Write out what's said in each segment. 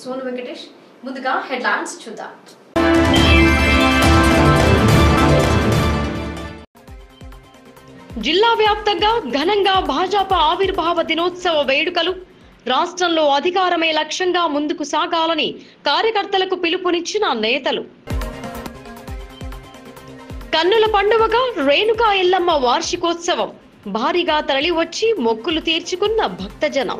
సోను వెంకటేష్ ముందుగా హెడ్లైన్స్ చూద్దాం జిల్లా వ్యాప్తంగా ఘనంగా భాజపా ఆవిర్భావ దినోత్సవ వేడుకలు రాష్ట్రంలో అధికారమే లక్ష్యంగా ముందుకు సాగాలని కార్యకర్తలకు పిలుపునిచ్చిన నేతలు కన్నుల పండుగగా రేణుకా ఎల్లమ్మ వార్షికోత్సవం భారీగా తరలివచ్చి మొక్కులు తీర్చుకున్న భక్తజనం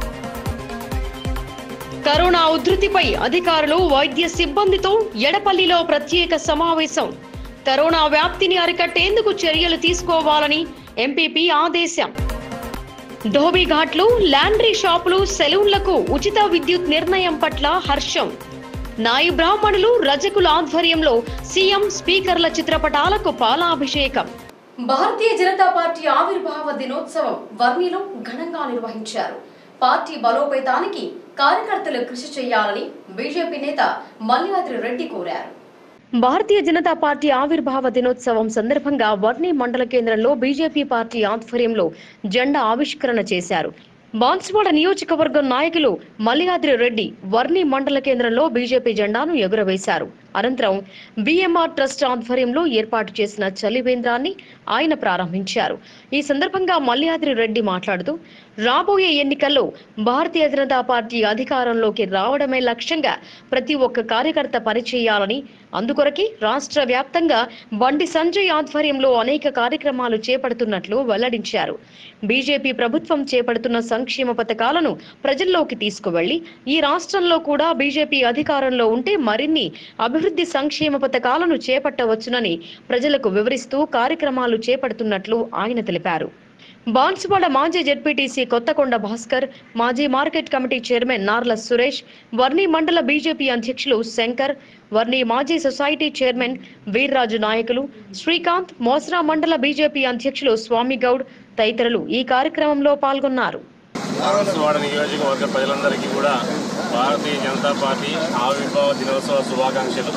కరోనా ఉధృతిపై అధికారులు వైద్య సిబ్బందితో ఎడపల్లిలో ప్రత్యేక సమావేశం కరోనా వ్యాప్తిని అరికట్టేందుకు చర్యలు తీసుకోవాలని ఎంపీపీ ఆదేశం ధోబీఘాట్లు లాండ్రీ షాపులు సెలూన్లకు ఉచిత విద్యుత్ నిర్ణయం పట్ల హర్షం నాయి బ్రాహ్మణులు రజకుల ఆధ్వర్యంలో సీఎం స్పీకర్ల చిత్రపటాలకు పాలాభిషేకం భారతీయ జనతా పార్టీ ఆవిర్భావ దినోత్సవం వర్ణిలో ఘనంగా నిర్వహించారు పార్టీ బలోపేతానికి కార్యకర్తలు కృషి చేయాలని బీజేపీ నేత మల్లియాద్రి రెడ్డి కోరారు భారతీయ జనతా పార్టీ ఆవిర్భావ దినోత్సవం సందర్భంగా వర్ణి మండల కేంద్రంలో బీజేపీ పార్టీ ఆధ్వర్యంలో జెండా ఆవిష్కరణ చేశారు బాన్సువాడ నియోజకవర్గం నాయకులు మల్లియాద్రి రెడ్డి వర్ణి మండల కేంద్రంలో బీజేపీ జెండాను ఎగురవేశారు అనంతరం బిఎంఆర్ ట్రస్ట్ ఆధ్వర్యంలో ఏర్పాటు చేసిన చలివేంద్రాన్ని ఆయన ప్రారంభించారు ఈ సందర్భంగా మల్లియాద్రి రెడ్డి మాట్లాడుతూ రాబోయే ఎన్నికల్లో భారతీయ జనతా పార్టీ అధికారంలోకి రావడమే లక్ష్యంగా ప్రతి ఒక్క కార్యకర్త పనిచేయాలని అందుకొరకే రాష్ట్ర వ్యాప్తంగా బండి సంజయ్ ఆధ్వర్యంలో అనేక కార్యక్రమాలు చేపడుతున్నట్లు వెల్లడించారు బీజేపీ ప్రభుత్వం చేపడుతున్న సంక్షేమ పథకాలను ప్రజల్లోకి తీసుకువెళ్లి ఈ రాష్ట్రంలో కూడా బీజేపీ అధికారంలో ఉంటే మరిన్ని అభివృద్ధి సంక్షేమ పథకాలను చేపట్టవచ్చునని ప్రజలకు వివరిస్తూ కార్యక్రమాలు చేపడుతున్నట్లు ఆయన తెలిపారు బాన్సువాడ మాజీ జెడ్పీటీసీ కొత్తకొండ భాస్కర్ మాజీ market committee chairman Narla Suresh Varni మండల బీజేపీ అధ్యక్షులు శంకర్ వర్ణి మాజీ సొసైటీ చైర్మన్ వీర్రాజు నాయకులు శ్రీకాంత్ మోసరా మండల బీజేపీ అధ్యక్షులు స్వామి గౌడ్ తదితరులు ఈ కార్యక్రమంలో పాల్గొన్నారు బాన్సువాడ నియోజకవర్గ ప్రజలందరికీ కూడా భారతీయ జనతా పార్టీ ఆవిర్భావ దినోత్సవ శుభాకాంక్షలు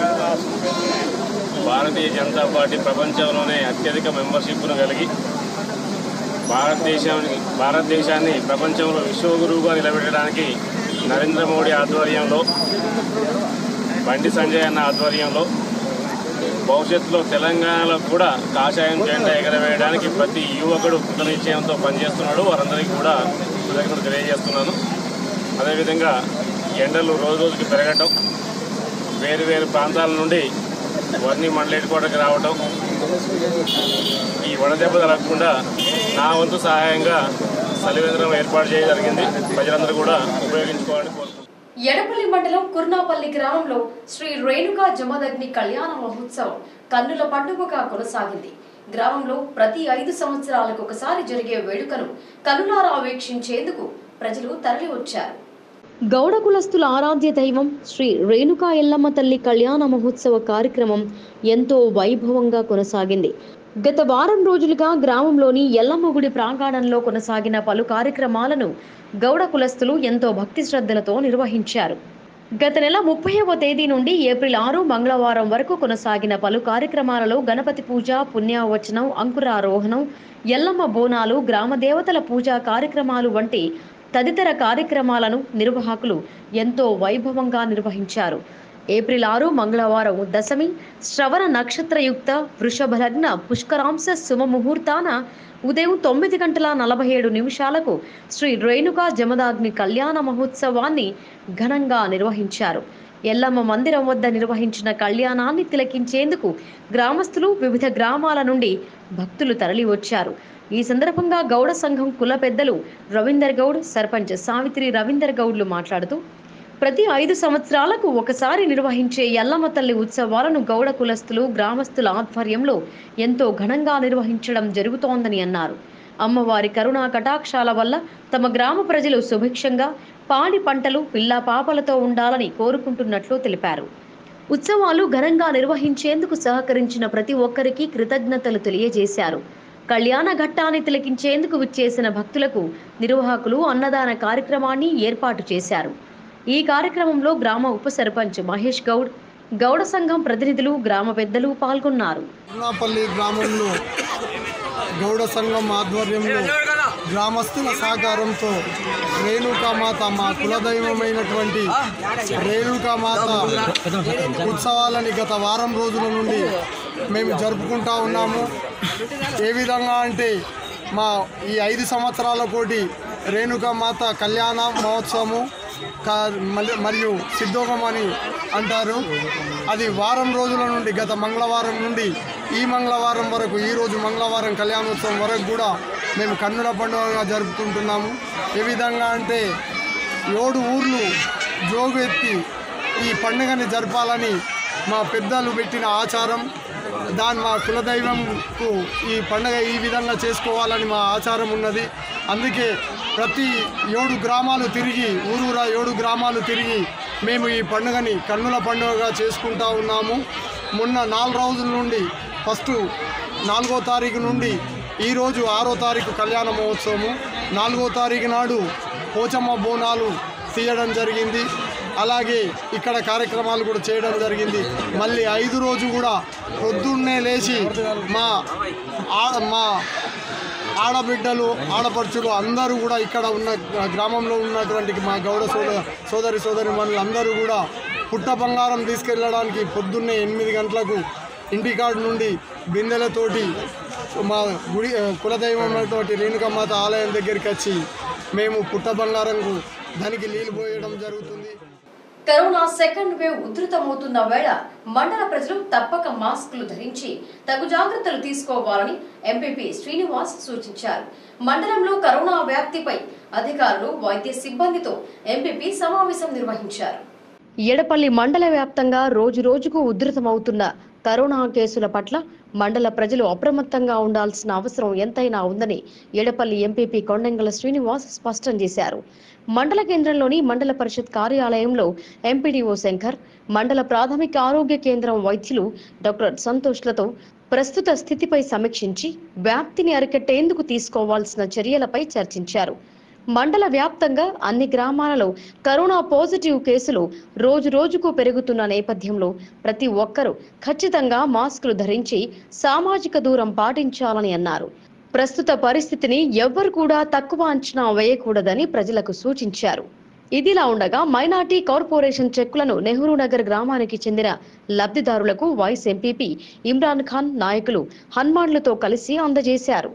భారతీయ జనతా పార్టీ ప్రపంచంలోనే అత్యధిక మెంబర్షిప్ను కలిగి భారతదేశాన్ని భారతదేశాన్ని ప్రపంచంలో విశ్వగురువుగా నిలబెట్టడానికి నరేంద్ర మోడీ ఆధ్వర్యంలో బండి సంజయ్ అన్న ఆధ్వర్యంలో భవిష్యత్తులో తెలంగాణలో కూడా కాషాయం జెండా ఎగరవేయడానికి ప్రతి యువకుడు కృతనిశ్చయంతో పనిచేస్తున్నాడు వారందరికీ కూడా కృతజ్ఞతలు తెలియజేస్తున్నాను అదేవిధంగా ఎండలు రోజు రోజుకి పెరగటం వేరు వేరు ప్రాంతాల నుండి వర్ణి మండల హెడ్క్వార్టర్కి రావటం ఈ వడదెబ్బ తగలకుండా నా వంతు సహాయంగా సలివేంద్రం ఏర్పాటు చేయడం జరిగింది ప్రజలందరూ కూడా ఉపయోగించుకోవాలని కోరుకుంటున్నాను ఎడపల్లి మండలం కుర్నాపల్లి గ్రామంలో శ్రీ రేణుకా జమదగ్ని కళ్యాణ మహోత్సవం కన్నుల పండుగగా కొనసాగింది గ్రామంలో ప్రతి ఐదు సంవత్సరాలకు ఒకసారి జరిగే వేడుకను కన్నులారా వీక్షించేందుకు ప్రజలు తరలి వచ్చారు గౌడ కులస్తుల ఆరాధ్య దైవం శ్రీ రేణుకా ఎల్లమ్మ తల్లి కళ్యాణ మహోత్సవ కార్యక్రమం ఎంతో వైభవంగా కొనసాగింది గత వారం రోజులుగా గ్రామంలోని ఎల్లమ్మ గుడి ప్రాంగణంలో కొనసాగిన పలు కార్యక్రమాలను గౌడ కులస్తులు ఎంతో భక్తి శ్రద్ధలతో నిర్వహించారు గత నెల ముప్పైవ తేదీ నుండి ఏప్రిల్ ఆరు మంగళవారం వరకు కొనసాగిన పలు కార్యక్రమాలలో గణపతి పూజ పుణ్యావచనం అంకురారోహణం ఎల్లమ్మ బోనాలు గ్రామ దేవతల పూజా కార్యక్రమాలు వంటి తదితర కార్యక్రమాలను నిర్వాహకులు ఎంతో వైభవంగా నిర్వహించారు ఏప్రిల్ ఆరు మంగళవారం దశమి శ్రవణ నక్షత్రయుక్త వృషభ లగ్న పుష్కరాంశ శుభ ముహూర్తాన ఉదయం తొమ్మిది గంటల నలభై ఏడు నిమిషాలకు శ్రీ రేణుకా జమదాగ్ని కళ్యాణ మహోత్సవాన్ని ఘనంగా నిర్వహించారు ఎల్లమ్మ మందిరం వద్ద నిర్వహించిన కళ్యాణాన్ని తిలకించేందుకు గ్రామస్తులు వివిధ గ్రామాల నుండి భక్తులు తరలి వచ్చారు ఈ సందర్భంగా గౌడ సంఘం కుల పెద్దలు రవీందర్ గౌడ్ సర్పంచ్ సావిత్రి రవీందర్ గౌడ్లు మాట్లాడుతూ ప్రతి ఐదు సంవత్సరాలకు ఒకసారి నిర్వహించే ఎల్లమ్మ తల్లి ఉత్సవాలను గౌడ కులస్తులు గ్రామస్తుల ఆధ్వర్యంలో ఎంతో ఘనంగా నిర్వహించడం జరుగుతోందని అన్నారు అమ్మవారి కరుణా కటాక్షాల వల్ల తమ గ్రామ ప్రజలు సుభిక్షంగా పాడి పంటలు పిల్లా పాపలతో ఉండాలని కోరుకుంటున్నట్లు తెలిపారు ఉత్సవాలు ఘనంగా నిర్వహించేందుకు సహకరించిన ప్రతి ఒక్కరికి కృతజ్ఞతలు తెలియజేశారు కళ్యాణ ఘట్టాన్ని తిలకించేందుకు విచ్చేసిన భక్తులకు నిర్వాహకులు అన్నదాన కార్యక్రమాన్ని ఏర్పాటు చేశారు ఈ కార్యక్రమంలో గ్రామ ఉప సర్పంచ్ మహేష్ గౌడ్ గౌడ సంఘం ప్రతినిధులు గ్రామ పెద్దలు పాల్గొన్నారు కరుణాపల్లి గ్రామంలో గౌడ సంఘం ఆధ్వర్యంలో గ్రామస్తుల సహకారంతో రేణుకామాత మా కులదైవమైనటువంటి రేణుకామాత ఉత్సవాలని గత వారం రోజుల నుండి మేము జరుపుకుంటా ఉన్నాము ఏ విధంగా అంటే మా ఈ ఐదు సంవత్సరాల కోటి రేణుకామాత కళ్యాణ మహోత్సవము కా- మలి- మరియు సిద్ధోగం అని అంటారు అది వారం రోజుల నుండి గత మంగళవారం నుండి ఈ మంగళవారం వరకు ఈ రోజు మంగళవారం కళ్యాణోత్సవం వరకు కూడా మేము కన్నుల పండుగగా జరుపుకుంటున్నాము ఏ విధంగా అంటే ఏడు ఊర్లు జోగు ఎత్తి ఈ పండుగని జరపాలని మా పెద్దలు పెట్టిన ఆచారం దాని మా కులదైవంకు ఈ పండుగ ఈ విధంగా చేసుకోవాలని మా ఆచారం ఉన్నది అందుకే ప్రతి ఏడు గ్రామాలు తిరిగి ఊరూరా ఏడు గ్రామాలు తిరిగి మేము ఈ పండుగని కన్నుల పండుగగా చేసుకుంటా ఉన్నాము మొన్న నాలుగు రోజుల నుండి ఫస్ట్ నాలుగో తారీఖు నుండి ఈరోజు ఆరో తారీఖు కళ్యాణ మహోత్సవము నాలుగో తారీఖు నాడు పోచమ్మ బోనాలు తీయడం జరిగింది అలాగే ఇక్కడ కార్యక్రమాలు కూడా చేయడం జరిగింది మళ్ళీ ఐదు రోజు కూడా పొద్దున్నే లేచి మా ఆ- మా ఆడబిడ్డలు ఆడపడుచులు అందరూ కూడా ఇక్కడ ఉన్న గ్రామంలో ఉన్నటువంటి మా గౌడ సోదర సోదరి సోదరి మనులు అందరూ కూడా పుట్ట బంగారం తీసుకెళ్ళడానికి పొద్దున్నే ఎనిమిది గంటలకు ఇంటికాడ నుండి బిందెలతోటి మా గుడి కులదైవం ఉన్నటువంటి రేణుకమాత ఆలయం దగ్గరికి వచ్చి మేము పుట్ట బంగారంకు దానికి నీళ్ళు పోయడం జరుగుతుంది కరోనా సెకండ్ వేవ్ ఉధృతమవుతున్న వేళ మండల ప్రజలు తప్పక మాస్కులు ధరించి తగు జాగ్రత్తలు తీసుకోవాలని ఎంపీపీ శ్రీనివాస్ సూచించారు మండలంలో కరోనా వ్యాప్తిపై అధికారులు వైద్య సిబ్బందితో ఎంపీపీ సమావేశం నిర్వహించారు ఎడపల్లి మండల వ్యాప్తంగా రోజు రోజుకు ఉధృతమవుతున్న కరోనా కేసుల పట్ల మండల ప్రజలు అప్రమత్తంగా ఉండాల్సిన అవసరం ఎంతైనా ఉందని ఎడపల్లి ఎంపీపీ కొండంగల శ్రీనివాస్ స్పష్టం చేశారు మండల కేంద్రంలోని మండల పరిషత్ కార్యాలయంలో ఎంపీడీఓ శంకర్ మండల ప్రాథమిక ఆరోగ్య కేంద్రం వైద్యులు డాక్టర్ సంతోష్లతో ప్రస్తుత స్థితిపై సమీక్షించి వ్యాప్తిని అరికట్టేందుకు తీసుకోవాల్సిన చర్యలపై చర్చించారు మండల వ్యాప్తంగా అన్ని గ్రామాలలో కరోనా పాజిటివ్ కేసులు రోజు రోజుకు పెరుగుతున్న నేపథ్యంలో ప్రతి ఒక్కరూ ఖచ్చితంగా మాస్కులు ధరించి సామాజిక దూరం పాటించాలని అన్నారు ప్రస్తుత పరిస్థితిని ఎవ్వరు కూడా తక్కువ అంచనా వేయకూడదని ప్రజలకు సూచించారు ఇదిలా ఉండగా మైనార్టీ కార్పొరేషన్ చెక్కులను నెహ్రూ నగర్ గ్రామానికి చెందిన లబ్ధిదారులకు వైస్ ఎంపీపీ ఇమ్రాన్ ఖాన్ నాయకులు హన్మాన్లతో కలిసి అందజేశారు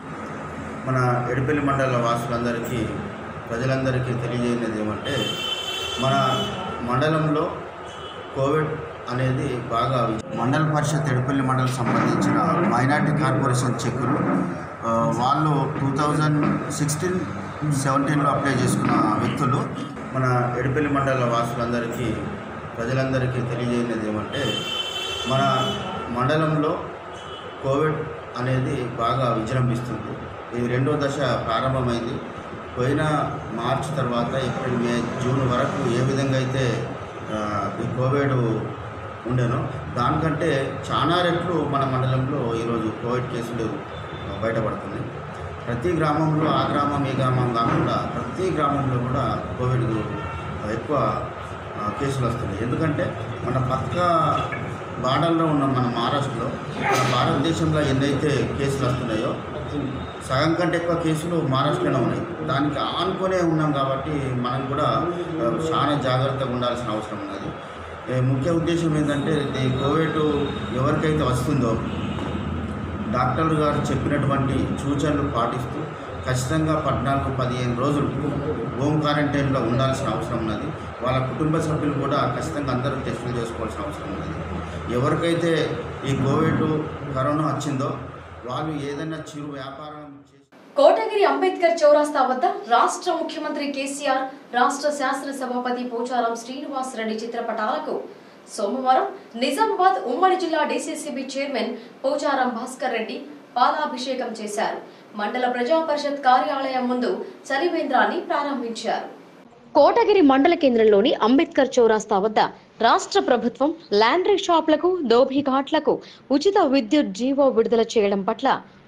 మన ఎడిపల్లి మండల వాసులందరికీ ప్రజలందరికీ తెలియజేయనిది ఏమంటే మన మండలంలో కోవిడ్ అనేది బాగా మండల పరిషత్ ఎడిపల్లి మండలం సంబంధించిన మైనార్టీ కార్పొరేషన్ చెక్కులు ఆ, వాళ్ళు టూ థౌజండ్ సిక్స్టీన్ సెవెంటీన్లో అప్లై చేసుకున్న వ్యక్తులు మన ఎడిపల్లి మండల వాసులందరికీ ప్రజలందరికీ తెలియజేయనిది ఏమంటే మన మండలంలో కోవిడ్ అనేది బాగా విజృంభిస్తుంది ఇది రెండో దశ ప్రారంభమైంది పోయిన మార్చ్ తర్వాత ఏప్రిల్ మే జూన్ వరకు ఏ విధంగా అయితే ఆ, ఈ కోవిడ్ ఉండేనో దానికంటే చాలా రెట్లు మన మండలంలో ఈరోజు కోవిడ్ కేసులు బయటపడుతున్నాయి ప్రతి గ్రామంలో ఆ గ్రామం ఈ గ్రామం కాకుండా ప్రతి గ్రామంలో కూడా కోవిడ్ ఎక్కువ ఆ, కేసులు వస్తున్నాయి ఎందుకంటే మన పక్క బార్డర్లో ఉన్న మన మహారాష్ట్రలో మన భారతదేశంలో ఎన్నైతే కేసులు వస్తున్నాయో సగం కంటే ఎక్కువ కేసులు మహారాష్ట్రలో ఉన్నాయి దానికి ఆనుకొనే ఉన్నాం కాబట్టి మనం కూడా ఆ, చాలా జాగ్రత్తగా ఉండాల్సిన అవసరం ఉన్నది ఏ, ముఖ్య ఉద్దేశం ఏంటంటే ఈ కోవిడ్ ఎవరికైతే వస్తుందో డాక్టర్లు గారు చెప్పినటువంటి సూచనలు పాటిస్తూ ఖచ్చితంగా పద్నాలుగు పదిహేను రోజులు హోమ్ క్వారంటైన్లో ఉండాల్సిన అవసరం ఉన్నది వాళ్ళ కుటుంబ సభ్యులు కూడా ఖచ్చితంగా అందరూ టెస్టులు చేసుకోవాల్సిన అవసరం ఉన్నది ఎవరికైతే ఈ కోవిడ్ కరోనా వచ్చిందో వాళ్ళు ఏదైనా చిరు వ్యాపారం చేసి కోటగిరి అంబేద్కర్ చౌరాస్తా వద్ద రాష్ట్ర ముఖ్యమంత్రి కేసీఆర్ రాష్ట్ర శాసన సభాపతి పోచారం శ్రీనివాస్ రెడ్డి చిత్రపటాలకు సోమవారం నిజామాబాద్ ఉమ్మడి జిల్లా డీసీసీబీ చైర్మన్ పోచారం భాస్కర్ రెడ్డి పాలాభిషేకం చేశారు మండల ప్రజా పరిషత్ కార్యాలయం ముందు చలివేంద్రాన్ని ప్రారంభించారు కోటగిరి మండల కేంద్రంలోని అంబేద్కర్ చౌరాస్తా వద్ద రాష్ట్ర ప్రభుత్వం లాండ్రీ షాపులకు దోభి ఘాట్లకు ఉచిత విద్యుత్ జీవో విడుదల చేయడం పట్ల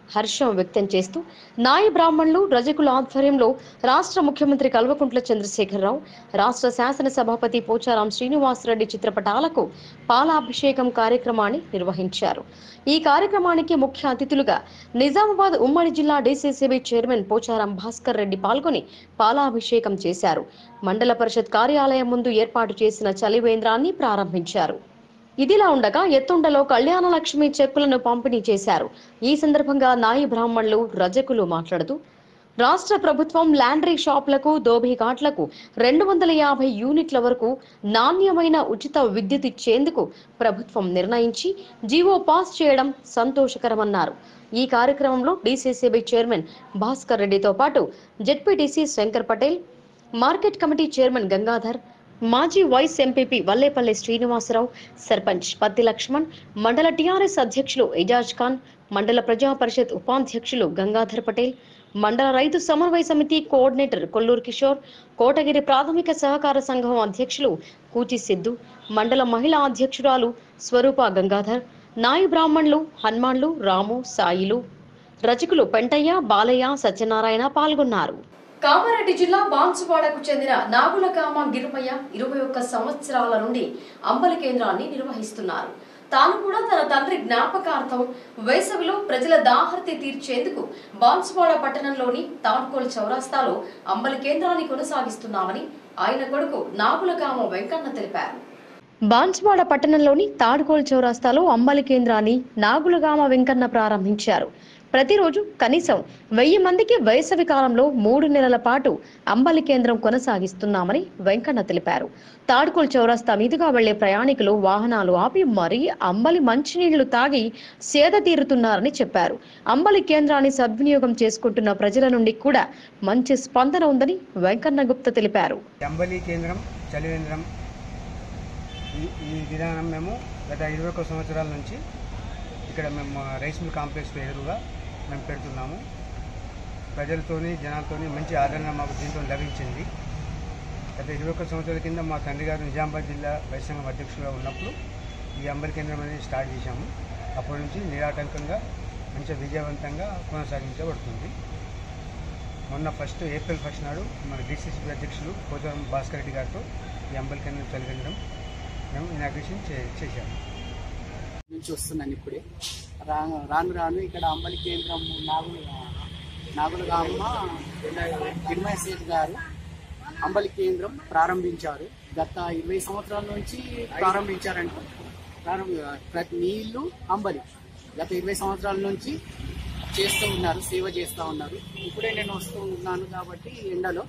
హర్షం వ్యక్తం చేస్తూ నాయ బ్రాహ్మణులు రజకుల ఆధ్వర్యంలో రాష్ట్ర ముఖ్యమంత్రి కల్వకుంట్ల చంద్రశేఖరరావు రాష్ట్ర శాసన సభాపతి పోచారాం శ్రీనివాసరెడ్డి చిత్రపటాలకు పాలాభిషేకం కార్యక్రమాన్ని నిర్వహించారు ఈ కార్యక్రమానికి ముఖ్య అతిథులుగా నిజామాబాద్ ఉమ్మడి జిల్లా డీసీసీబీ చైర్మన్ పోచారం భాస్కర్ రెడ్డి పాల్గొని పాలాభిషేకం చేశారు మండల పరిషత్ కార్యాలయం ముందు ఏర్పాటు చేసిన చలివేంద్రాన్ని ప్రారంభించారు ఇదిలా ఉండగా ఎత్తుండలో కళ్యాణ లక్ష్మి చెక్కులను పంపిణీ చేశారు ఈ సందర్భంగా నాయి బ్రాహ్మణులు రజకులు మాట్లాడుతూ రాష్ట్ర ప్రభుత్వం లాండ్రీ షాపులకు దోబిఘాట్లకు రెండు వందల యాభై యూనిట్ల వరకు నాణ్యమైన ఉచిత విద్యుత్ ఇచ్చేందుకు ప్రభుత్వం నిర్ణయించి జీవో పాస్ చేయడం సంతోషకరమన్నారు ఈ కార్యక్రమంలో డీసీసీబీ చైర్మన్ భాస్కర్ రెడ్డితో పాటు ZPTC Shankar Patel market committee chairman Gangadhar మాజీ వైస్ ఎంపీపీ వల్లేపల్లి శ్రీనివాసరావు సర్పంచ్ పత్తి లక్ష్మణ్ మండల టీఆర్ఎస్ అధ్యక్షులు ఎజాజ్ ఖాన్ మండల ప్రజా పరిషత్ ఉపాధ్యక్షులు గంగాధర్ పటేల్ మండల రైతు సమన్వయ సమితి కోఆర్డినేటర్ కొల్లూరు కిషోర్ కోటగిరి ప్రాథమిక సహకార సంఘం అధ్యక్షులు కూచి సిద్ధు మండల మహిళా అధ్యక్షురాలు స్వరూప గంగాధర్ నాయి బ్రాహ్మణులు హనుమాన్లు రాము సాయిలు రజకులు పెంటయ్య బాలయ్య సత్యనారాయణ పాల్గొన్నారు కామారెడ్డి జిల్లా బాన్సువాడకు చెందిన నాగులకామ గిరుమయ్య ఇరవై ఒక్క సంవత్సరాల నుండి అంబలి కేంద్రాన్ని నిర్వహిస్తున్నారు తాను కూడా తన తండ్రి జ్ఞాపకార్థం వేసవిలో ప్రజల దాహర్తి తీర్చేందుకు బాన్సువాడ పట్టణంలోని తాడ్కోల్ చౌరాస్తాలో అంబలి కేంద్రాన్ని కొనసాగిస్తున్నామని ఆయన కొడుకు నాగులకామ వెంకన్న తెలిపారు బాన్స్వాడ పట్టణంలోని తాడుకోల్ చౌరాస్తాలో అంబలి కేంద్రాన్ని నాగులగామ వెంకన్న ప్రారంభించారు ప్రతిరోజు కనీసం వెయ్యి మందికి వేసవి కాలంలో మూడు నెలల పాటు అంబలి కేంద్రం కొనసాగిస్తున్నామని వెంకన్న తెలిపారు తాడుకోల్ చౌరాస్తా మీదుగా వెళ్లే ప్రయాణికులు వాహనాలు ఆపి మరీ అంబలి మంచినీళ్లు తాగి సేద తీరుతున్నారని చెప్పారు అంబలి కేంద్రాన్ని సద్వినియోగం చేసుకుంటున్న ప్రజల నుండి కూడా మంచి స్పందన ఉందని వెంకన్న గుప్త తెలిపారు అంబలి కేంద్రం చలివేంద్రం ఈ ఈ విధానం మేము గత ఇరవై ఒక్క సంవత్సరాల నుంచి ఇక్కడ మేము మా రైస్ మిల్ కాంప్లెక్స్ ఎదురుగా మేము పెడుతున్నాము ప్రజలతోని జనాలతోని మంచి ఆదరణ మాకు దీంతో లభించింది గత ఇరవై ఒక్క సంవత్సరాల కింద మా తండ్రి గారు నిజామాబాద్ జిల్లా వైసంగం అధ్యక్షులుగా ఉన్నప్పుడు ఈ అంబలి కేంద్రం అనేది స్టార్ట్ చేశాము అప్పటి నుంచి నిరాటంకంగా మంచిగా విజయవంతంగా కొనసాగించబడుతుంది మొన్న ఫస్ట్ ఏప్రిల్ ఫస్ట్ నాడు మన డిసిసిబి అధ్యక్షులు పోచారం భాస్కర్ రెడ్డి గారితో ఈ అంబలి కేంద్రం చలివేంద్రం మేము ఇనాగ్రేషన్ చే చేశాము నుంచి వస్తున్నాను ఇప్పుడే రా రాను రాను ఇక్కడ అంబలి కేంద్రం నాగులు నాగులగామ తిరుమల సేట్ గారు అంబలి కేంద్రం ప్రారంభించారు గత ఇరవై సంవత్సరాల నుంచి ప్రారంభించారంట ప్రారంభ ప్రతి నీళ్లు అంబలి గత ఇరవై సంవత్సరాల నుంచి చేస్తూ ఉన్నారు సేవ చేస్తూ ఉన్నారు ఇప్పుడే నేను వస్తూ ఉన్నాను కాబట్టి ఎండలో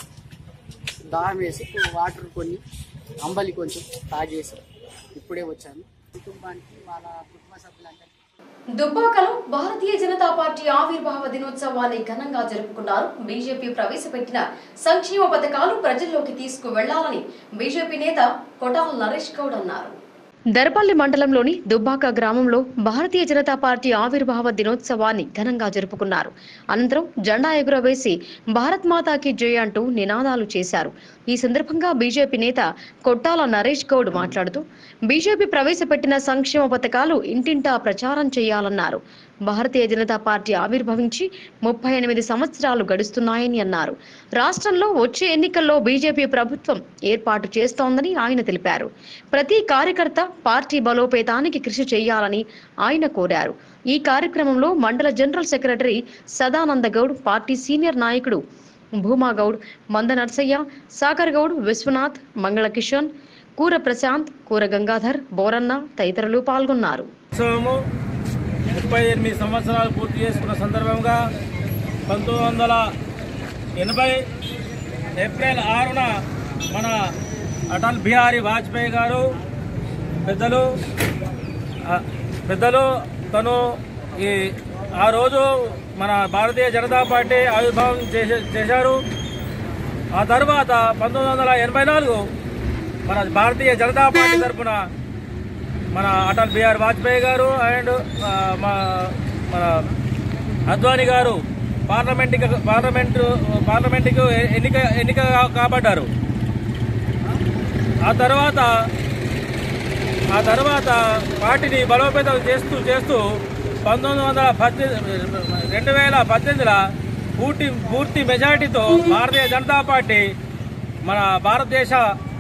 దాహం వేసి వాటర్ కొన్ని అంబలి కొంచెం తాగేసి ఇప్పుడే వచ్చాను కుటుంబానికి వాళ్ళ కుటుంబ సభ్యులందరికీ దుబ్బాకలో భారతీయ జనతా పార్టీ ఆవిర్భావ దినోత్సవాన్ని ఘనంగా జరుపుకున్నారు బీజేపీ ప్రవేశపెట్టిన సంక్షేమ పథకాలు ప్రజల్లోకి తీసుకువెళ్లాలని బీజేపీ నేత కొటాల నరేష్ గౌడ్ అన్నారు దర్పల్లి మండలంలోని దుబ్బాక గ్రామంలో భారతీయ జనతా పార్టీ ఆవిర్భావ దినోత్సవాన్ని ఘనంగా జరుపుకున్నారు అనంతరం జెండా ఎగురవేసి భారత్ మాతాకి జై అంటూ నినాదాలు చేశారు ఈ సందర్భంగా బీజేపీ నేత కొట్టాల నరేష్ గౌడ్ మాట్లాడుతూ బీజేపీ ప్రవేశపెట్టిన సంక్షేమ పథకాలు ఇంటింటా ప్రచారం చేయాలన్నారు భారతీయ జనతా పార్టీ ఆవిర్భవించి ముప్పై ఎనిమిది సంవత్సరాలు గడుస్తున్నాయని అన్నారు రాష్ట్రంలో వచ్చే ఎన్నికల్లో బీజేపీ ప్రభుత్వం ఏర్పాటు చేస్తోందని ఆయన తెలిపారు ప్రతి కార్యకర్త పార్టీ బలోపేతానికి కృషి చేయాలని ఆయన కోరారు ఈ కార్యక్రమంలో మండల general secretary Sadananda Goud party senior నాయకుడు భూమా గౌడ్ మంద నర్సయ్య సాగర్ గౌడ్ విశ్వనాథ్ మంగళ కిషన్ కూర ప్రశాంత్ కూర గంగాధర్ బోరన్న తదితరులు పాల్గొన్నారు ఉత్సవము ముప్పై ఎనిమిది సంవత్సరాలు పూర్తి చేసుకున్న సందర్భంగా పంతొమ్మిది వందల ఎనభై ఏప్రిల్ ఆరున మన అటల్ బిహారీ వాజ్పేయి గారు పెద్దలు ఆ, పెద్దలు తను ఈ ఆ రోజు మన భారతీయ జనతా పార్టీ ఆవిర్భావం చేసే చేశారు ఆ తర్వాత పంతొమ్మిది వందల ఎనభై నాలుగు మన భారతీయ జనతా పార్టీ తరఫున మన అటల్ బిహార్ వాజ్పేయి గారు అండ్ ఆ, మా మన అద్వానీ గారు పార్లమెంట్ పార్లమెంటు పార్లమెంటుకు ఎన్నిక ఎన్నిక కాబడ్డారు ఆ తర్వాత ఆ తర్వాత పార్టీని బలోపేతం చేస్తూ చేస్తూ పంతొమ్మిది వందల పద్దెనిమిది రెండు వేల పద్దెనిమిదిలో పూర్తి పూర్తి మెజారిటీతో భారతీయ జనతా పార్టీ మన భారతదేశ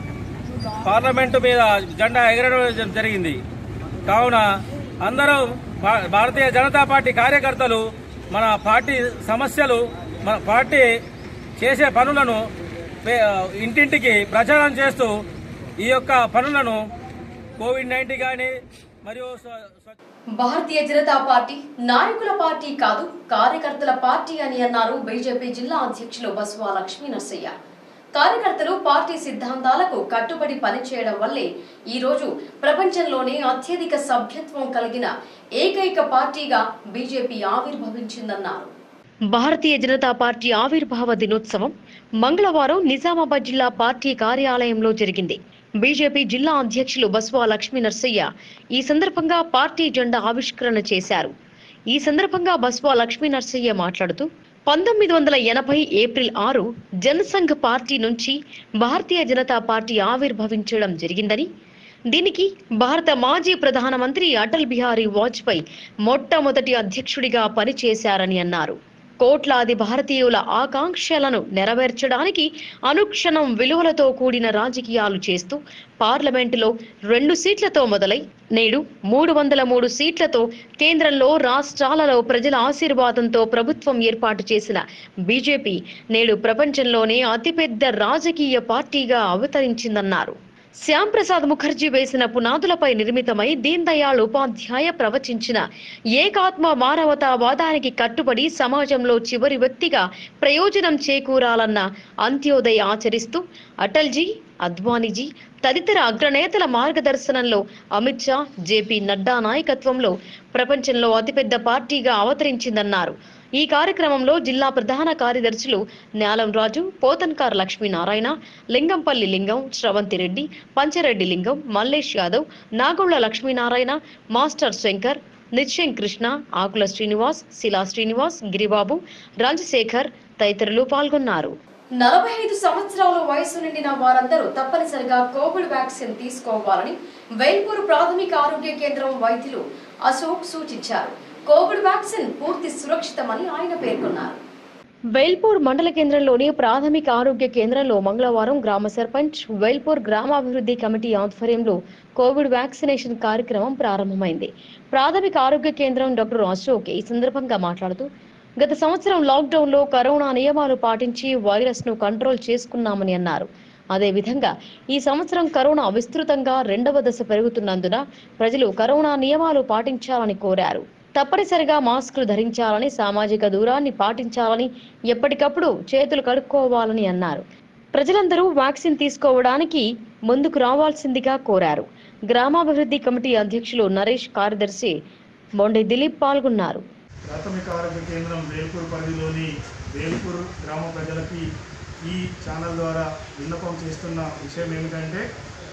పార్లమెంటు మీద జెండా ఎగరడం జరిగింది కావున అందరూ భా- భారతీయ జనతా పార్టీ కార్యకర్తలు మన పార్టీ సమస్యలు మన పార్టీ చేసే పనులను పే- ఇంటింటికి ప్రచారం చేస్తూ ఈ యొక్క పనులను కోవిడ్ నైన్టీన్ కానీ మరియు స్వ- స్వ- భారతీయ జనతా పార్టీ నాయకుల పార్టీ కాదు కార్యకర్తల పార్టీ అని అన్నారు బీజేపీ జిల్లా అధ్యక్షులు బస్వా లక్ష్మీ నరసయ్య కార్యకర్తలు పార్టీ సిద్ధాంతాలకు కట్టుబడి పనిచేయడం వల్లే ఈ రోజు ప్రపంచంలోనే అత్యధిక సభ్యత్వం కలిగిన ఏకైక పార్టీగా బీజేపీ ఆవిర్భవించిందన్నారు భారతీయ జనతా పార్టీ ఆవిర్భావ దినోత్సవం మంగళవారం నిజామాబాద్ జిల్లా పార్టీ కార్యాలయంలో జరిగింది బీజేపీ జిల్లా అధ్యక్షులు బస్వా లక్ష్మీ నర్సయ్య ఈ సందర్భంగా పార్టీ జెండా ఆవిష్కరణ చేశారు ఈ సందర్భంగా బస్వా లక్ష్మీ నర్సయ్య మాట్లాడుతూ పంతొమ్మిది వందల ఎనభై ఏప్రిల్ ఆరు జనసంఘ్ పార్టీ నుంచి భారతీయ జనతా పార్టీ ఆవిర్భవించడం జరిగిందని దీనికి భారత మాజీ ప్రధానమంత్రి అటల్ బిహారీ వాజ్పేయి మొట్టమొదటి అధ్యక్షుడిగా పనిచేశారని అన్నారు కోట్లాది భారతీయుల ఆకాంక్షలను నెరవేర్చడానికి అనుక్షణం విలువలతో కూడిన రాజకీయాలు చేస్తూ పార్లమెంటులో రెండు సీట్లతో మొదలై నేడు మూడు వందల మూడు సీట్లతో కేంద్రంలో రాష్ట్రాలలో ప్రజల ఆశీర్వాదంతో ప్రభుత్వం ఏర్పాటు చేసిన బీజేపీ నేడు ప్రపంచంలోనే అతిపెద్ద రాజకీయ పార్టీగా అవతరించిందన్నారు శ్యామ్ ప్రసాద్ ముఖర్జీ వేసిన పునాదులపై నిర్మితమై దీన్ దయాళ్ ఉపాధ్యాయ ప్రవచించిన ఏకాత్మ మానవతావాదానికి కట్టుబడి సమాజంలో చివరి వ్యక్తిగా ప్రయోజనం చేకూరాలన్న అంత్యోదయ ఆచరిస్తూ అటల్జీ అద్వానీజీ తదితర అగ్రనేతల మార్గదర్శనంలో అమిత్ షా జేపీ నడ్డా నాయకత్వంలో ప్రపంచంలో అతిపెద్ద పార్టీగా అవతరించిందన్నారు ఈ కార్యక్రమంలో జిల్లా ప్రధాన కార్యదర్శులు న్యాలం రాజు పోతన్కార్ లక్ష్మీనారాయణ లింగంపల్లి లింగం శ్రవంతి రెడ్డి పంచరెడ్డి లింగం మల్లేష్ యాదవ్ నాగోళ్ల లక్ష్మీనారాయణ మాస్టర్ శంకర్ నిశ్చయం కృష్ణ ఆకుల శ్రీనివాస్ శిలా శ్రీనివాస్ గిరిబాబు రాజశేఖర్ తదితరులు పాల్గొన్నారు నలభై ఐదు సంవత్సరాల వయసు నిండిన వారందరూ తప్పనిసరిగా కోవిడ్ వ్యాక్సిన్ తీసుకోవాలని వేల్పూర్ ప్రాథమిక ఆరోగ్య కేంద్రం వైద్యులు అశోక్ సూచించారు కోవిడ్ వ్యాక్సిన్ పూర్తి సురక్షితమని ఆయన పేర్కొన్నారు వేల్పూర్ మండల కేంద్రంలోని ప్రాథమిక ఆరోగ్య కేంద్రంలో మంగళవారం గ్రామ సర్పంచ్ వేల్పూర్ గ్రామాభివృద్ధి కమిటీ ఆధ్వర్యంలో కోవిడ్ వ్యాక్సినేషన్ కార్యక్రమం ప్రారంభమైంది ప్రాథమిక ఆరోగ్య కేంద్రం డాక్టర్ అశోక్ ఈ సందర్భంగా మాట్లాడుతూ గత సంవత్సరం లాక్డౌన్ లో కరోనా నియమాలు పాటించి వైరస్ ను కంట్రోల్ చేసుకున్నామని అన్నారు అదేవిధంగా ఈ సంవత్సరం కరోనా విస్తృతంగా రెండవ దశ పెరుగుతున్నందున ప్రజలు కరోనా నియమాలు పాటించాలని కోరారు తప్పనిసరిగా మాస్కులు ధరించాలని సామాజిక దూరాన్ని పాటించాలని ఎప్పటికప్పుడు చేతులు కడుక్కోవాలని అన్నారు ప్రజలందరూ వ్యాక్సిన్ తీసుకోవడానికి ముందుకు రావాల్సిందిగా కోరారు గ్రామాభివృద్ధి కమిటీ అధ్యక్షులు నరేష్ కార్యదర్శి మొండి దిలీప్ పాల్గొన్నారు ప్రాథమిక ఆరోగ్య కేంద్రం వేల్పూర్ పరిధిలోని వేల్పూర్ గ్రామ ప్రజలకి ఈ ఛానల్ ద్వారా విన్నపం చేస్తున్న విషయం ఏమిటంటే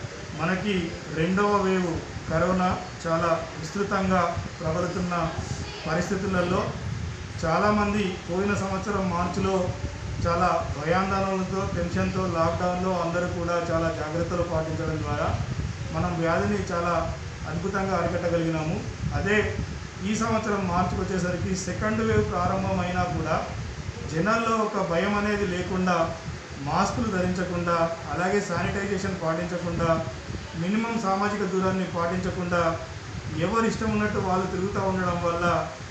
మనకి రెండవ వేవ్ కరోనా చాలా విస్తృతంగా ప్రబలుతున్న పరిస్థితులలో చాలామంది పోయిన సంవత్సరం మార్చిలో చాలా భయాందోళనలతో టెన్షన్తో లాక్డౌన్లో అందరూ కూడా చాలా జాగ్రత్తలు పాటించడం ద్వారా మనం వ్యాధిని చాలా అద్భుతంగా అరికట్టగలిగినాము అదే ఈ సంవత్సరం మార్చికి వచ్చేసరికి సెకండ్ వేవ్ ప్రారంభమైనా కూడా జనాల్లో ఒక భయం అనేది లేకుండా మాస్కులు ధరించకుండా అలాగే శానిటైజేషన్ పాటించకుండా మినిమం సామాజిక దూరాన్ని పాటించకుండా ఎవరు ఇష్టం ఉన్నట్టు వాళ్ళు తిరుగుతూ ఉండడం వల్ల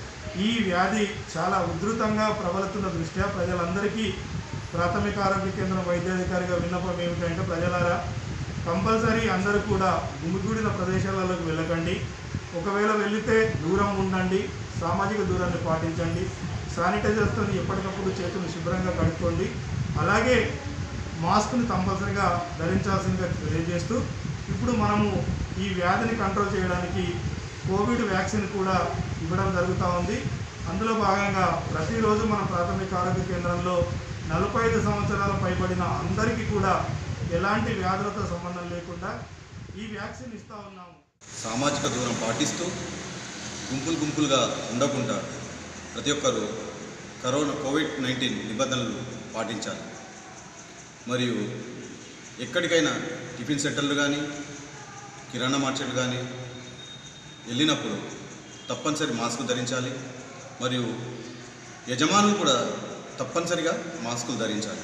ఈ వ్యాధి చాలా ఉధృతంగా ప్రబలుతున్న దృష్ట్యా ప్రజలందరికీ ప్రాథమిక ఆరోగ్య కేంద్రం వైద్యాధికారిగా విన్నపం ఏమిటంటే ప్రజలారా కంపల్సరీ అందరూ కూడా గుమిగూడిన ప్రదేశాలలోకి వెళ్ళకండి ఒకవేళ వెళితే దూరం ఉండండి సామాజిక దూరాన్ని పాటించండి శానిటైజర్తో ఎప్పటికప్పుడు చేతులు శుభ్రంగా కడుక్కోండి అలాగే మాస్క్ని కంపల్సరీగా ధరించాల్సిందిగా తెలియజేస్తూ ఇప్పుడు మనము ఈ వ్యాధిని కంట్రోల్ చేయడానికి కోవిడ్ వ్యాక్సిన్ కూడా ఇవ్వడం జరుగుతూ ఉంది అందులో భాగంగా ప్రతిరోజు మన ప్రాథమిక ఆరోగ్య కేంద్రంలో నలభై ఐదు సంవత్సరాల పైబడిన అందరికీ కూడా ఎలాంటి వ్యాధులతో సంబంధం లేకుండా ఈ వ్యాక్సిన్ ఇస్తూ ఉన్నాము సామాజిక దూరం పాటిస్తూ గుంపులు గుంపులుగా ఉండకుండా ప్రతి ఒక్కరూ కరోనా కోవిడ్ నైన్టీన్ నిబంధనలు పాటించాలి మరియు ఎక్కడికైనా టిఫిన్ సెంటర్లు కానీ కిరాణా మార్కెట్లు కానీ వెళ్ళినప్పుడు తప్పనిసరి మాస్క్ ధరించాలి మరియు యజమానులు కూడా తప్పనిసరిగా మాస్కులు ధరించాలి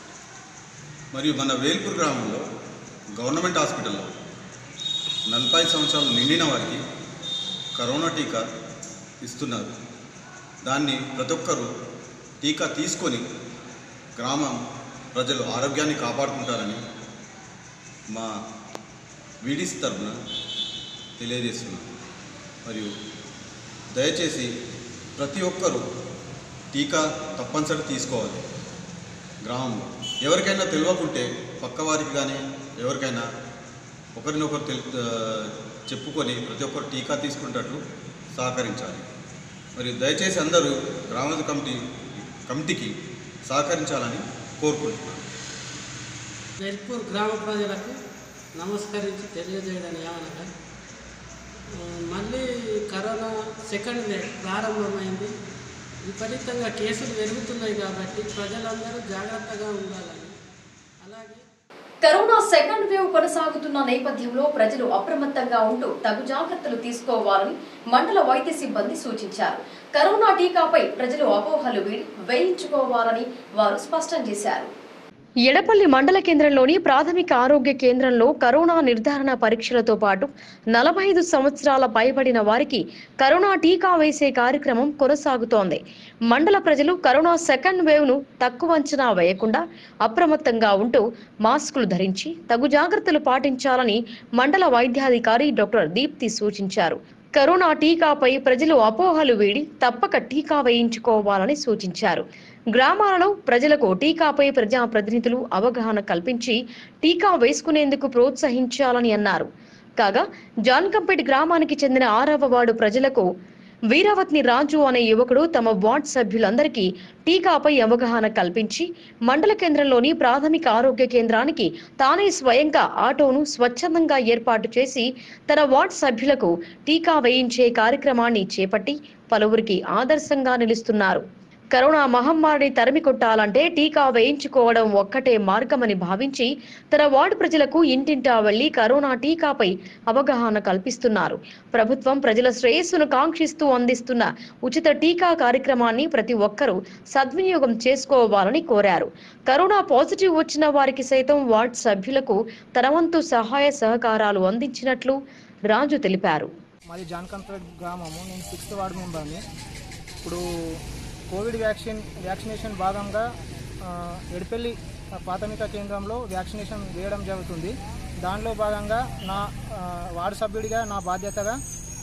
మరియు మన వేల్పూర్ గ్రామంలో గవర్నమెంట్ హాస్పిటల్లో నలభై సంవత్సరాలు నిండిన వారికి కరోనా టీకా ఇస్తున్నారు దాన్ని ప్రతి ఒక్కరూ టీకా తీసుకొని గ్రామం ప్రజలు ఆరోగ్యాన్ని కాపాడుకుంటారని మా వీడీస్ తరఫున తెలియజేస్తున్నాం మరియు దయచేసి ప్రతి ఒక్కరూ టీకా తప్పనిసరి తీసుకోవాలి గ్రామంలో ఎవరికైనా తెలియకుంటే పక్కవారికి కానీ ఎవరికైనా ఒకరినొకరు తెలు ఆ, చెప్పుకొని ప్రతి ఒక్కరు టీకా తీసుకునేటట్లు సహకరించాలి మరియు దయచేసి అందరూ గ్రామ కమిటీ కమిటీకి సహకరించాలని కోరుకుంటున్నాను వెల్పూర్ గ్రామ ప్రజలకు నమస్కరించి తెలియజేయడం ఏమనగా ఆ, మళ్ళీ కరోనా సెకండ్ వేవ్ ప్రారంభమైంది విపరీతంగా కేసులు పెరుగుతున్నాయి కాబట్టి ప్రజలందరూ జాగ్రత్తగా ఉండాలని అలాగే కరోనా సెకండ్ వేవ్ కొనసాగుతున్న నేపథ్యంలో ప్రజలు అప్రమత్తంగా ఉంటూ తగు జాగ్రత్తలు తీసుకోవాలని మండల వైద్య సిబ్బంది సూచించారు కరోనా టీకాపై ప్రజలు అపోహలు వీడి వేయించుకోవాలని వారు స్పష్టం చేశారు ఎడపల్లి మండల కేంద్రంలోని ప్రాథమిక ఆరోగ్య కేంద్రంలో కరోనా నిర్ధారణ పరీక్షలతో పాటు నలభై ఐదు సంవత్సరాల పైబడిన వారికి కరోనా టీకా వేసే కార్యక్రమం కొనసాగుతోంది మండల ప్రజలు కరోనా సెకండ్ వేవ్ ను తక్కువ అంచనా వేయకుండా అప్రమత్తంగా ఉంటూ మాస్కులు ధరించి తగు జాగ్రత్తలు పాటించాలని మండల వైద్యాధికారి డాక్టర్ దీప్తి సూచించారు కరోనా టీకాపై ప్రజలు అపోహలు వీడి తప్పక టీకా వేయించుకోవాలని సూచించారు గ్రామాలలో ప్రజలకు టీకాపై ప్రజాప్రతినిధులు అవగాహన కల్పించి టీకా వేసుకునేందుకు ప్రోత్సహించాలని అన్నారు కాగా జాన్కంపేట్ గ్రామానికి చెందిన ఆరవ వార్డు ప్రజలకు వీరవత్ని రాజు అనే యువకుడు తమ వార్డ్ సభ్యులందరికీ టీకాపై అవగాహన కల్పించి మండల కేంద్రంలోని ప్రాథమిక ఆరోగ్య కేంద్రానికి తానే స్వయంగా ఆటోను స్వచ్ఛందంగా ఏర్పాటు చేసి తన వార్డ్ సభ్యులకు టీకా వేయించే కార్యక్రమాన్ని చేపట్టి పలువురికి ఆదర్శంగా నిలుస్తున్నారు కరోనా మహమ్మారిని తరిమి కొట్టాలంటే టీకా వేయించుకోవడం ఒక్కటే మార్గమని భావించి తన వార్డు ప్రజలకు ఇంటింటా వెళ్లి కరోనా టీకాపై అవగాహన కల్పిస్తున్నారు ప్రభుత్వం ప్రజల శ్రేయస్సును కాంక్షిస్తూ అందిస్తున్న ఉచిత టీకా కార్యక్రమాన్ని ప్రతి ఒక్కరూ సద్వినియోగం చేసుకోవాలని కోరారు కరోనా పాజిటివ్ వచ్చిన వారికి సైతం వార్డు సభ్యులకు తన వంతు సహాయ సహకారాలు అందించినట్లు రాజు తెలిపారు మాది జాన్కంపేట్ గ్రామము నేను సిక్స్త్ వార్డు మెంబర్ని ఇప్పుడు కోవిడ్ వ్యాక్సిన్ వ్యాక్సినేషన్ భాగంగా ఆ, ఎడిపెల్లి ప్రాథమిక కేంద్రంలో వ్యాక్సినేషన్ వేయడం జరుగుతుంది దానిలో భాగంగా నా ఆ, వార్డు సభ్యుడిగా నా బాధ్యతగా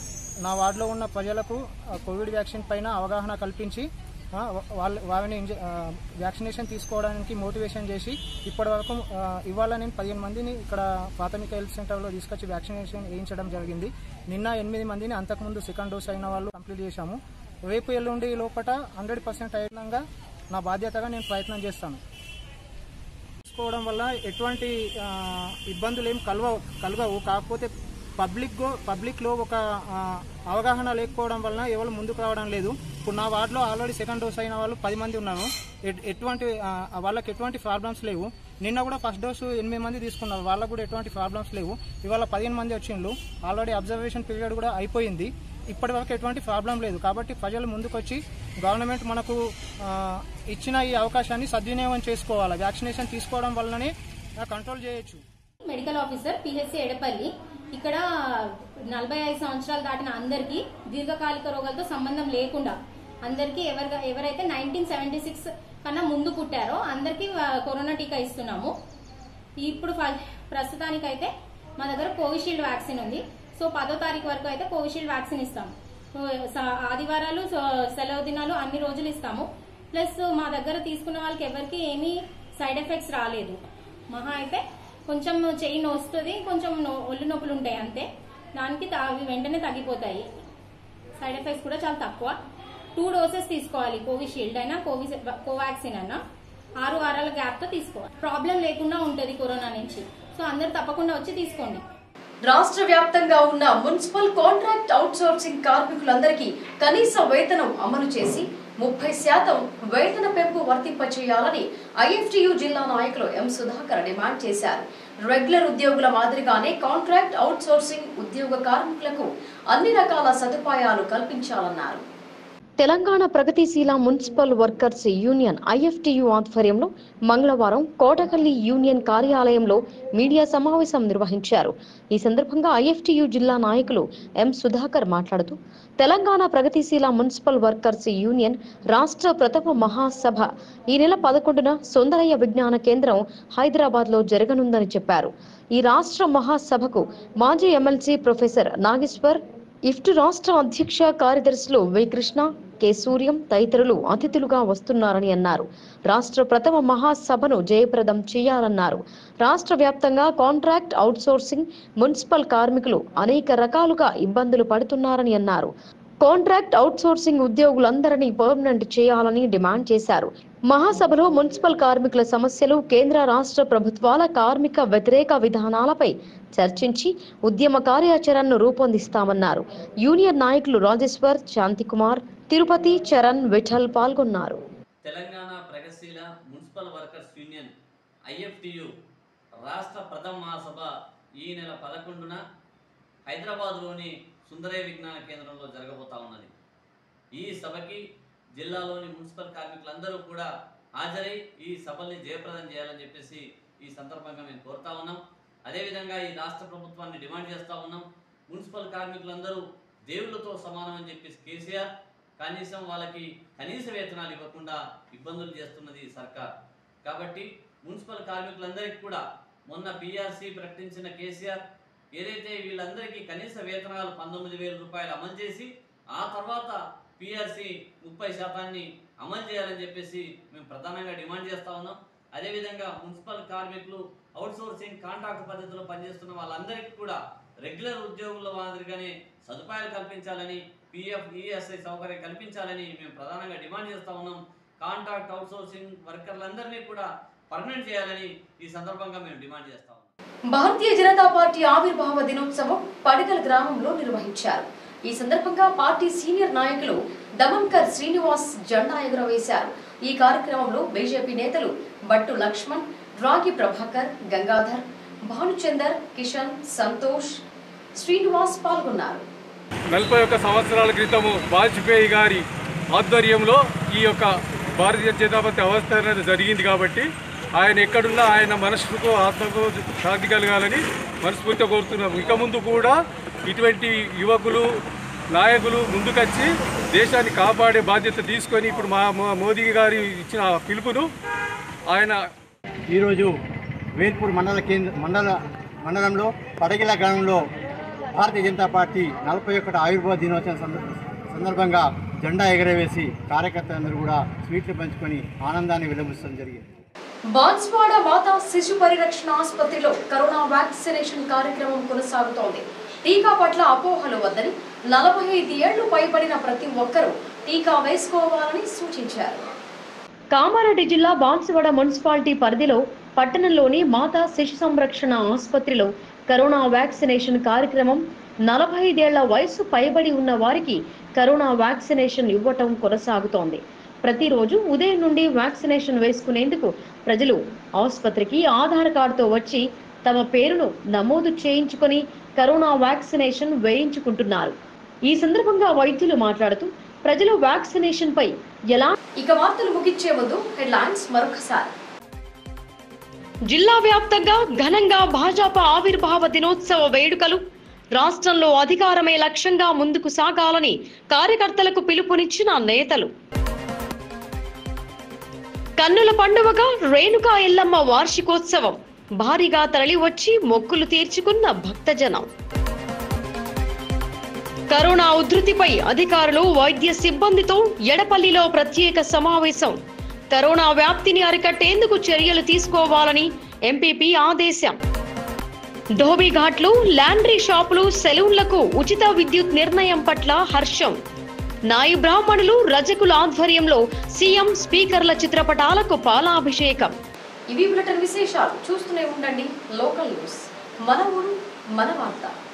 నా వార్డులో ఉన్న ప్రజలకు ఆ, కోవిడ్ వ్యాక్సిన్ పైన అవగాహన కల్పించి ఆ, వాళ్ళ వాళ్ళని ఇంజ- ఆ, వ్యాక్సినేషన్ తీసుకోవడానికి మోటివేషన్ చేసి ఇప్పటి వరకు ఆ, ఇవాళ నేను పదిహేను మందిని ఇక్కడ ప్రాథమిక హెల్త్ సెంటర్లో తీసుకొచ్చి వ్యాక్సినేషన్ వేయించడం జరిగింది నిన్న ఎనిమిది మందిని అంతకుముందు సెకండ్ డోస్ అయిన వాళ్ళు కంప్లీట్ చేశాము రేపు ఎల్లుండి లోపల హండ్రెడ్ పర్సెంట్ అయినంగా నా బాధ్యతగా నేను ప్రయత్నం చేస్తాను తీసుకోవడం వల్ల ఎటువంటి ఆ, ఇబ్బందులు ఏం కలవవు కలగవు కాకపోతే పబ్లిక్ పబ్లిక్లో ఒక ఆ, అవగాహన లేకపోవడం వలన ఎవరు ముందుకు రావడం లేదు ఇప్పుడు నా వార్డులో ఆల్రెడీ సెకండ్ డోస్ అయిన వాళ్ళు పది మంది ఉన్నారు ఎట్- ఎటువంటి ఆ, వాళ్ళకి ఎటువంటి ప్రాబ్లమ్స్ లేవు నిన్న కూడా ఫస్ట్ డోసు ఎనిమిది మంది తీసుకున్నారు వాళ్ళకు కూడా ఎటువంటి ప్రాబ్లమ్స్ లేవు ఇవాళ పదిహేను మంది వచ్చిండ్రు ఆల్రెడీ అబ్జర్వేషన్ పీరియడ్ కూడా అయిపోయింది ఇప్పటి వరకు ఎటువంటి ప్రాబ్లం లేదు కాబట్టి ప్రజలు ముందుకొచ్చి గవర్నమెంట్ మనకు ఆ, ఇచ్చిన ఈ అవకాశాన్ని సద్వినియోగం చేసుకోవాలి వ్యాక్సినేషన్ తీసుకోవడం వల్లనే కంట్రోల్ చేయొచ్చు మెడికల్ ఆఫీసర్ పిహెచ్సి ఎడపల్లి ఇక్కడ నలభై ఐదు సంవత్సరాలు దాటిన అందరికీ దీర్ఘకాలిక రోగాలతో సంబంధం లేకుండా అందరికీ ఎవరు ఎవరైతే నైన్టీన్ సెవెంటీ సిక్స్ కన్నా ముందు పుట్టారో అందరికీ ఆ, కరోనా టీకా ఇస్తున్నాము ఇప్పుడు ఫ- ప్రస్తుతానికైతే మా దగ్గర కోవిషీల్డ్ వ్యాక్సిన్ ఉంది సో పదో తారీఖు వరకు అయితే కోవిషీల్డ్ వ్యాక్సిన్ ఇస్తాము సో, స- ఆదివారాలు సో, సెలవు దినాలు అన్ని రోజులు ఇస్తాము ప్లస్ మా దగ్గర తీసుకున్న వాళ్ళకి ఎవరికి ఏమీ సైడ్ ఎఫెక్ట్స్ రాలేదు మహా అయితే కొంచెం చెయ్యి నొస్తుంది కొంచెం నొ- ఒళ్ళు నొప్పులు ఉంటాయి అంతే దానికి త- అవి వెంటనే తగ్గిపోతాయి సైడ్ ఎఫెక్ట్స్ కూడా చాలా తక్కువ టూ డోసెస్ తీసుకోవాలి కోవిషీల్డ్ అయినా కోవి కోవాక్సిన్ అయినా ఆరు వారాల గ్యాప్ తో తీసుకోవాలి ప్రాబ్లం లేకుండా ఉంటది కరోనా నుంచి సో అందరు తప్పకుండా వచ్చి తీసుకోండి రాష్ట్ర వ్యాప్తంగా ఉన్న మున్సిపల్ కాంట్రాక్ట్ అవుట్సోర్సింగ్ కార్మికులందరికీ కనీస వేతనం అమలు చేసి ముప్పై శాతం వేతన పెంపు వర్తింపచేయాలని ఐఎఫ్టియు జిల్లా నాయకులు ఎం సుధాకర్ డిమాండ్ చేశారు రెగ్యులర్ ఉద్యోగుల మాదిరిగానే కాంట్రాక్ట్ అవుట్సోర్సింగ్ ఉద్యోగ కార్మికులకు అన్ని రకాల సదుపాయాలు కల్పించాలన్నారు తెలంగాణ ప్రగతిశీల మున్సిపల్ వర్కర్స్ యూనియన్ ఐఎఫ్టియు ఆధ్వర్యంలో మంగళవారం కోటగల్లి యూనియన్ కార్యాలయంలో మీడియా సమావేశం నిర్వహించారు ఈ సందర్భంగా ఐఎఫ్టియు జిల్లా నాయకులు ఎం సుధాకర్ మాట్లాడుతూ తెలంగాణ ప్రగతిశీల మున్సిపల్ వర్కర్స్ యూనియన్ రాష్ట్ర ప్రథమ మహాసభ ఈ నెల పదకొండున సుందరయ్య విజ్ఞాన కేంద్రం హైదరాబాద్ లో జరగనుందని చెప్పారు ఈ రాష్ట్ర మహాసభకు మాజీ ఎమ్మెల్సీ ప్రొఫెసర్ నాగేశ్వర్ ఇఫ్ట్ రాష్ట్ర అధ్యక్ష కార్యదర్శులు వి కృష్ణ కె సూర్యం తదితరులు అతిథులుగా వస్తున్నారని అన్నారు రాష్ట్ర ప్రథమ మహాసభను జయప్రదం చేయాలన్నారు రాష్ట్ర వ్యాప్తంగా కాంట్రాక్ట్ అవుట్సోర్సింగ్ మున్సిపల్ కార్మికులు అనేక రకాలుగా ఇబ్బందులు పడుతున్నారని అన్నారు కాంట్రాక్ట్ అవుట్సోర్సింగ్ ఉద్యోగులందరినీ పర్మనెంట్ చేయాలని డిమాండ్ చేశారు మహాసభలో మున్సిపల్ కార్మికుల సమస్యలు కేంద్ర రాష్ట్ర ప్రభుత్వాల కార్మిక వ్యతిరేక విధానాలపై చర్చించి ఉద్యమ కార్యాచరణను రూపొందిస్తామన్నారు యూనియన్ నాయకులు రాజేశ్వర్ శాంతికుమార్ తిరుపతి చరణ్ విఠల్ పాల్గొన్నారు తెలంగాణ ప్రగతిశీల మున్సిపల్ వర్కర్స్ యూనియన్ ఐఎఫ్టియు రాష్ట్ర ప్రథమ మహాసభ ఈ నెల పదకొండున హైదరాబాద్లోని సుందరయ్య విజ్ఞాన కేంద్రంలో జరగబోతా ఉన్నది ఈ సభకి జిల్లాలోని మున్సిపల్ కార్మికులందరూ కూడా హాజరై ఈ సభల్ని జయప్రదం చేయాలని చెప్పేసి ఈ సందర్భంగా మేము కోరుతా ఉన్నాం అదేవిధంగా ఈ రాష్ట్ర ప్రభుత్వాన్ని డిమాండ్ చేస్తూ ఉన్నాం మున్సిపల్ కార్మికులందరూ దేవుళ్ళతో సమానం అని చెప్పేసి కేసీఆర్ కనీసం వాళ్ళకి కనీస వేతనాలు ఇవ్వకుండా ఇబ్బందులు చేస్తున్నది ఈ సర్కార్ కాబట్టి మున్సిపల్ కార్మికులందరికీ కూడా మొన్న పిఆర్సీ ప్రకటించిన కేసీఆర్ ఏదైతే వీళ్ళందరికీ కనీస వేతనాలు పంతొమ్మిది వేల రూపాయలు అమలు చేసి ఆ తర్వాత పిఆర్సీ ముప్పై శాతాన్ని అమలు చేయాలని చెప్పేసి మేము ప్రధానంగా డిమాండ్ చేస్తా ఉన్నాం అదేవిధంగా మున్సిపల్ కార్మికులు అవుట్సోర్సింగ్ కాంట్రాక్ట్ పద్ధతిలో పనిచేస్తున్న వాళ్ళందరికీ కూడా రెగ్యులర్ ఉద్యోగుల మాదిరిగానే సదుపాయాలు కల్పించాలని పిఎఫ్ ఈఎస్ఐ సౌకర్యం కల్పించాలని మేము ప్రధానంగా డిమాండ్ చేస్తా ఉన్నాం కాంట్రాక్ట్ అవుట్సోర్సింగ్ వర్కర్లందరినీ కూడా పర్మనెంట్ చేయాలని ఈ సందర్భంగా మేము డిమాండ్ చేస్తా ఉన్నాం భారతీయ జనతా పార్టీ ఆవిర్భావ దినోత్సవం పడిగల్ గ్రామంలో నిర్వహించారు ఈ సందర్భంగా పార్టీ సీనియర్ నాయకులు దమన్కర్ శ్రీనివాస్ జెండా ఎగురవేశారు ఈ కార్యక్రమంలో బీజేపీ నేతలు బట్టు లక్ష్మణ్ రాగి ప్రభాకర్ గంగాధర్ భానుచందర్ కిషన్ సంతోష్ శ్రీనివాస్ పాల్గొన్నారు నలభై ఒక్క సంవత్సరాల క్రితము వాజ్పేయి గారి ఆధ్వర్యంలో ఈ యొక్క భారతీయ జనతా పార్టీ అవతరణ జరిగింది కాబట్టి ఆయన ఎక్కడున్నా ఆయన మనసుకు ఆత్మకు శాంతి కలగాలని మనస్ఫూర్తిగా కోరుతున్నాం ఇక ముందు కూడా ఇటువంటి యువకులు నాయకులు ముందుకొచ్చి దేశాన్ని కాపాడే బాధ్యత తీసుకొని ఇప్పుడు మా మా మోదీ గారి ఇచ్చిన పిలుపును ఆయన ఈరోజు వేల్పూర్ మండల కేంద్ర మండల మండలంలో పడగిల గ్రామంలో భారతీయ జనతా పార్టీ నలభై ఒకటి ఆవిర్భావ దినోత్సవం సందర్భ- సందర్భంగా జెండా ఎగరవేసి కార్యకర్తలందరూ కూడా స్వీట్లు పంచుకొని ఆనందాన్ని విలపిస్తడం జరిగింది బాన్స్వాడ మాతా శిశు పరిరక్షణ ఆసుపత్రిలో కరోనా వ్యాక్సినేషన్ కార్యక్రమం కొనసాగుతోంది టీకా పట్ల అపోహలు వద్దని నలభై ఐదు ఏళ్లు పైబడిన ప్రతి ఒక్కరూ టీకా వేసుకోవాలని సూచించారు కామారెడ్డి జిల్లా బాన్సువాడ మున్సిపాలిటీ పరిధిలో పట్టణంలోని మాతా శిశు సంరక్షణ ఆసుపత్రిలో కరోనా వ్యాక్సినేషన్ కార్యక్రమం నలభై ఐదేళ్ల వయసు పైబడి ఉన్న వారికి కరోనా వ్యాక్సినేషన్ ఇవ్వటం కొనసాగుతోంది ప్రతిరోజు ఉదయం నుండి వ్యాక్సినేషన్ వేసుకునేందుకు ప్రజలు ఆసుపత్రికి ఆధార్ కార్డుతో వచ్చి తమ పేరును నమోదు చేయించుకొని కరోనా వ్యాక్సినేషన్ వేయించుకుంటున్నారు ఈ సందర్భంగా వైద్యులు మాట్లాడుతూ ప్రజలు వ్యాక్సినేషన్ పై ఎలా ఇక వార్తలు ముగించే ముందు హెడ్లైన్స్ మరొకసారి జిల్లా వ్యాప్తంగా ఘనంగా భాజపా ఆవిర్భావ దినోత్సవ వేడుకలు రాష్ట్రంలో అధికారమే లక్ష్యంగా ముందుకు సాగాలని కార్యకర్తలకు పిలుపునిచ్చిన నేతలు కన్నుల పండువగా రేణుకా ఎల్లమ్మ వార్షికోత్సవం భారీగా తరలివచ్చి మొక్కులు తీర్చుకున్న భక్తజనం కరోనా ఉధృతిపై అధికారులు వైద్య సిబ్బందితో ఎడపల్లిలో ప్రత్యేక సమావేశం కరోనా వ్యాప్తిని అరికట్టేందుకు చర్యలు తీసుకోవాలని ఎంపీపీ ఆదేశం ధోబీఘాట్లు లాండ్రీ షాపులు సెలూన్లకు ఉచిత విద్యుత్ నిర్ణయం పట్ల హర్షం నాయి బ్రాహ్మణులు రజకుల ఆధ్వర్యంలో సీఎం స్పీకర్ల చిత్రపటాలకు పాలాభిషేకం ఇవి బులెటిన్ విశేషాలు చూస్తూనే ఉండండి లోకల్ న్యూస్ మన ఊరు మన వార్త